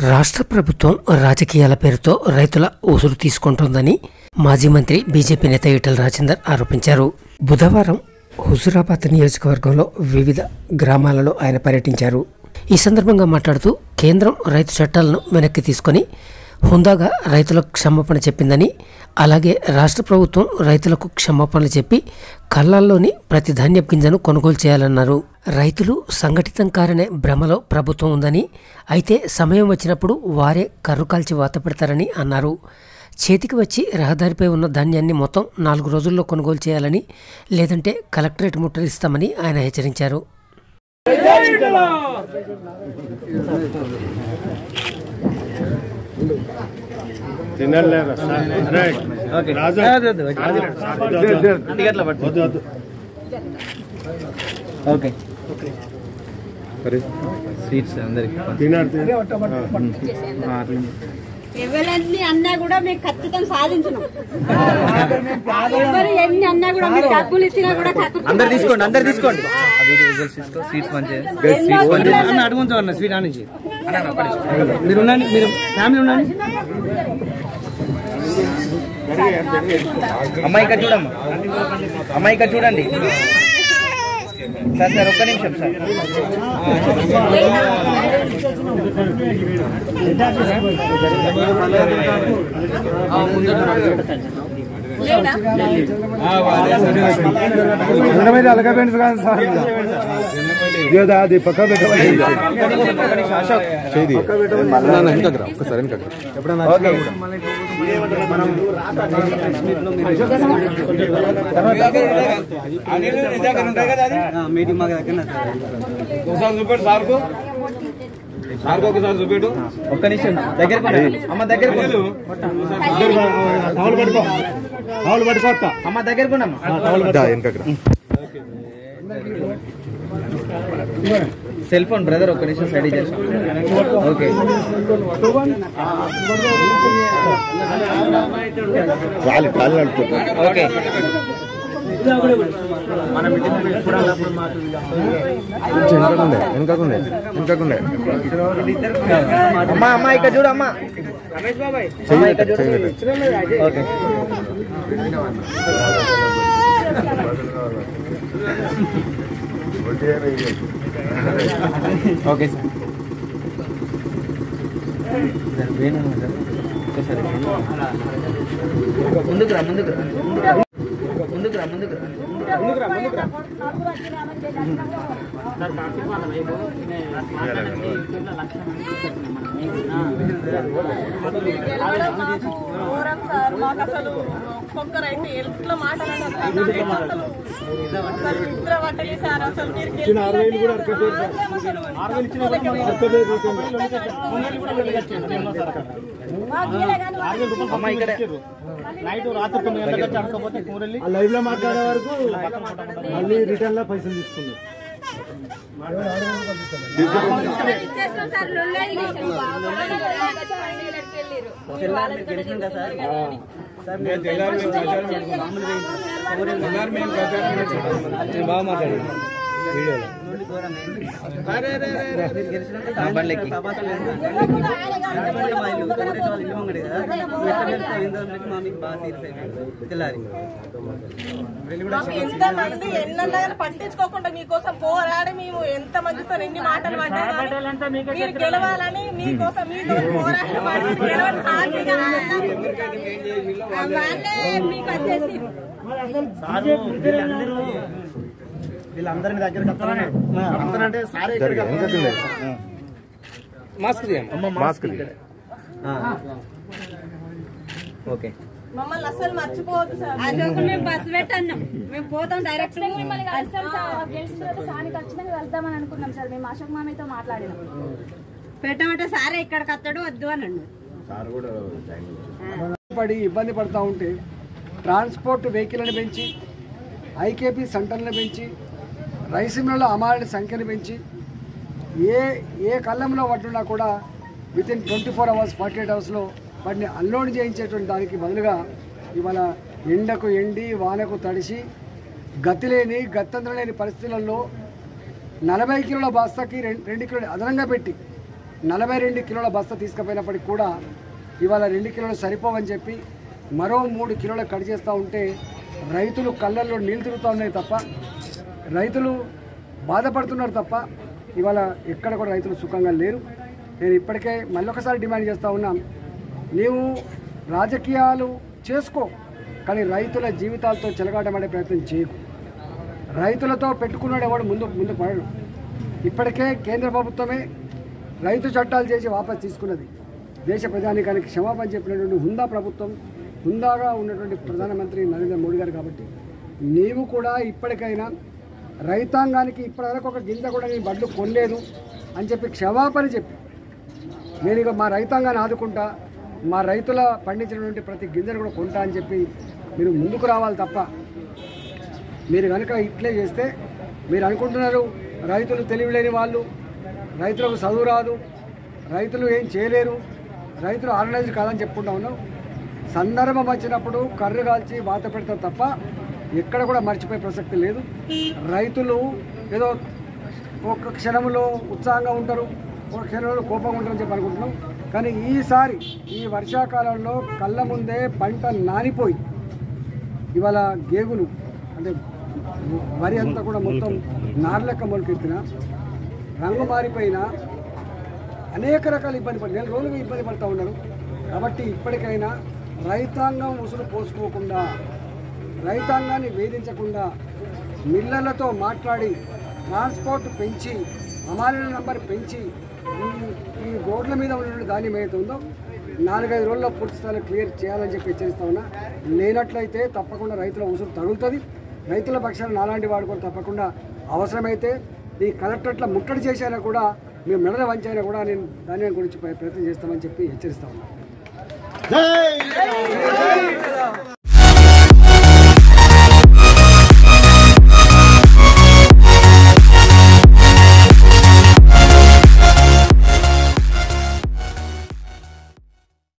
రాష్ట్ర ప్రభుత్వం రాజకీయాల పేరుతో రైతుల ఊసురు తీసుకుంటోందని మాజీ మంత్రి బీజేపీ నేత ఈటల రాజేందర్ ఆరోపించారు బుధవారం హుజురాబాద్ నియోజకవర్గంలో వివిధ గ్రామాలలో ఆయన పర్యటించారు ఈ సందర్భంగా మాట్లాడుతూ కేంద్రం రైతు చట్టాలను వెనక్కి తీసుకొని హుందాగా క్షమాపణ క్షమాపణ చెప్పిందని అలాగే రాష్ట్ర ప్రభుత్వం రైతులకు క్షమాపణలు చెప్పి కళ్ళల్లోని ప్రతి ధాన్యపు గింజను కొనుగోలు చేయాలన్నారు రైతులు సంఘటితం కారనే భ్రమలో ప్రభుత్వం ఉందని అయితే సమయం వచ్చినప్పుడు వారే కర్రు కాల్చి వాత పెడతారని అన్నారు చేతికి వచ్చి రహదారిపై ఉన్న ధాన్యాన్ని మొత్తం నాలుగు రోజుల్లో కొనుగోలు చేయాలని లేదంటే కలెక్టరేట్ ముట్టడిస్తామని ఆయన హెచ్చరించారు తినలేరా రైట్ రాజా వద్దు వద్దు ఓకే సీట్స్ అందరికి తినారు తినారు ఎవరన్ని అన్నా కూడా మేము ఖచ్చితంగా సాధించినాం ఎవరు ఎన్ని అన్నా కూడా మీరు డబ్బులు ఇచ్చినా కూడా ఖచ్చితంగా అందరు తీసుకోండి అందరు తీసుకోండి వీడియో రిజల్ట్స్ తీసుకో సీట్స్ మంచిగా ఎన్నో ఊర్లలో అడుగుతాను స్వీట్ నుంచి మీరు ఉండండి మీరు ఫ్యామిలీ ఉండండి అమ్మాయి ఇక్కడ చూడమ్మా అమ్మాయి ఇక్కడ చూడండి సార్ సార్ ఒక్క నిమిషం సార్ లేడా? అది పక్క పెట్టవాలి ఓకే మీటింగ్ మాకు దగ్గర ఒకసారి చూపెట్టు సార్కు సార్కు ఒకసారి చూపెట్టు ఒక్క నిమిషం దగ్గరకు ఉండండి. అమ్మ దగ్గరకు ఉండు. టవల్ పట్టుకో టవల్ పట్టుకో అత్త. అమ్మ దగ్గరకు ఉండమ్మా సెల్ ఫోన్ బ్రదర్ ఒక్క నిమిషం స్టడీ చేస్తాం ఓకే ఓకే అమ్మా అమ్మా ఇక్కడ చూడు అమ్మా అమ్మా ఇక్కడ చూడు ఓకే ఓకే సార్ ముందుకు రా ముందుకు రా ముందుకు రా ముందుకు రా ఘోరం సార్ మాకు అసలు ఒక్కొక్కరైతే ఎట్లా మాట్లాడాలి అసలు అసలు నిద్ర పట్టలేదు సార్ అసలు మీరు అమ్మా ఇక్కడ నైట్ రాత్రి తొమ్మిది గంటలకు వచ్చి అడకపోతే కూరల్ని ఆ లైవ్ లో మాట్లాడే వరకు మళ్ళీ రిటర్న్ లో పైసలు తీసుకున్నారు ఇచ్చేసినాం సార్ లొల్లి చేసినాం. పండుగలకు వెళ్ళిర్రు. మీరు వాళ్ళని కూడా తీసుకున్నారు కదా అని. బాగా మాట్లాడి వీడియోలో బండ్లెక్కి మాకు ఎంత మంది ఎన్నన్నా కానీ పట్టించుకోకుండా మీకోసం పోరాడి మేము ఎంత మందితో ఎన్ని మాటలు పడ్డా కానీ మీరు గెలవాలని మీకోసం మీతో పోరాడి మరి మీరు గెలవాలి హ్యాపీగా వాళ్ళే మీకు వచ్చేసి వీళ్ళందరి దగ్గర అంటే సారే ఇక్కడ మాస్క్ మాస్క్ ఓకే మమ్మల్ని అసలు మర్చిపోవద్దు సార్ అదొక మేము బస్సు పెట్టన్నాం మేము పోతాం డైరెక్ట్ మిమ్మల్ని కలుస్తాం సార్ గెలిచిన తర్వాత సాని ఖచ్చితంగా వెళ్తామని అనుకున్నాం సార్ మేము అశోక్ మామయ్యతో మాట్లాడినాం పెట్టమంటే సారే ఇక్కడికి వస్తాడు వద్దు అని అన్నాడు పడి ఇబ్బంది పడుతూ ఉంటే ట్రాన్స్పోర్ట్ వెహికల్ని పెంచి ఐకేపీ సెంటర్లను పెంచి రైస్ మిల్లుల అమ్మాయిల సంఖ్యను పెంచి ఏ ఏ కళ్ళంలో పట్టున్నా కూడా with in twenty four hours forty eight అవర్స్లో వాటిని అన్లోడ్ చేయించేటువంటి దానికి బదులుగా ఇవాళ ఎండకు ఎండి వానకు తడిసి గతి లేని గత్యంతరం లేని పరిస్థితులలో నలభై కిలోల బస్తాకి రెండు రెండు కిలోలు అదనంగా పెట్టి నలభై రెండు కిలోల బస్తా తీసుకుపోయినప్పటికి కూడా ఇవాళ రెండు కిలోలు సరిపోవని చెప్పి మరో మూడు కిలోలు కట్ చేస్తూ ఉంటే రైతులు కళ్ళల్లో నీళ్ళు తిరుగుతూ ఉన్నాయి తప్ప రైతులు బాధపడుతున్నారు తప్ప ఇవాళ ఎక్కడ కూడా రైతులు సుఖంగా లేరు నేను ఇప్పటికే మళ్ళొకసారి డిమాండ్ చేస్తూ ఉన్నాం నీవు రాజకీయాలు చేసుకో కానీ రైతుల జీవితాలతో చెలగాటమడే ప్రయత్నం చేయకు రైతులతో పెట్టుకున్నాడు ఎవడు ముందు ముందు పడడు ఇప్పటికే కేంద్ర ప్రభుత్వమే రైతు చట్టాలు చేసి వాపస్ తీసుకున్నది దేశ ప్రజానికానికి క్షమాపణ చెప్పినటువంటి హుందా ప్రభుత్వం హుందాగా ఉన్నటువంటి ప్రధానమంత్రి నరేంద్ర మోడీ గారు కాబట్టి నీవు కూడా ఇప్పటికైనా రైతాంగానికి ఇప్పటివరకు ఒక గింజ కూడా నీ బడ్లు కొనలేదు అని చెప్పి క్షమాపణ చెప్పి నేను ఇక మా రైతాంగాన్ని ఆదుకుంటా మా రైతుల పండించినటువంటి ప్రతి గింజను కూడా కొంటా అని చెప్పి మీరు ముందుకు రావాలి తప్ప మీరు కనుక ఇట్లే చేస్తే మీరు అనుకుంటున్నారు రైతులు తెలివిలేని వాళ్ళు రైతులకు చదువు రాదు రైతులు ఏం చేయలేరు రైతులు ఆర్గనైజ్ కాదని చెప్పుకుంటా ఉన్నాం సందర్భం వచ్చినప్పుడు కర్రు కాల్చి వాత పెడతారు తప్ప ఎక్కడ కూడా మర్చిపోయే ప్రసక్తి లేదు రైతులు ఏదో ఒక క్షణంలో ఉత్సాహంగా ఉంటారు ఒక క్షణంలో కోపంగా ఉంటారని చెప్పి అనుకుంటున్నాం కానీ ఈసారి ఈ వర్షాకాలంలో కళ్ళ ముందే పంట నానిపోయి ఇవాళ గేగులు అంటే వరి అంతా కూడా మొత్తం నార్లెక్క మొలకెత్తిన రంగు మారిపోయిన అనేక రకాల ఇబ్బంది పడి నెల రోజులుగా ఇబ్బంది పడుతూ ఉన్నారు కాబట్టి ఇప్పటికైనా రైతాంగం ఉసురు పోసుకోకుండా రైతాంగాన్ని వేధించకుండా మిల్లర్లతో మాట్లాడి ట్రాన్స్పోర్ట్ పెంచి హమాలీల నంబర్ పెంచి ఈ ఈ రోడ్ల మీద ఉన్నటువంటి ధాన్యం ఏదైతే ఉందో నాలుగైదు రోజుల్లో పూర్తి స్థాయిలో క్లియర్ చేయాలని చెప్పి హెచ్చరిస్తా ఉన్నా లేనట్లయితే తప్పకుండా రైతుల ఉసురు తగులుతుంది రైతుల పక్షాన నాలాంటి వాడు కూడా తప్పకుండా అవసరమైతే ఈ కలెక్టరేట్ల ముట్టడి చేసైనా కూడా మేము మెడల వంచైనా కూడా నేను ధాన్యం గురించి ప్రయత్నం చేస్తామని చెప్పి హెచ్చరిస్తా ఉన్నా జై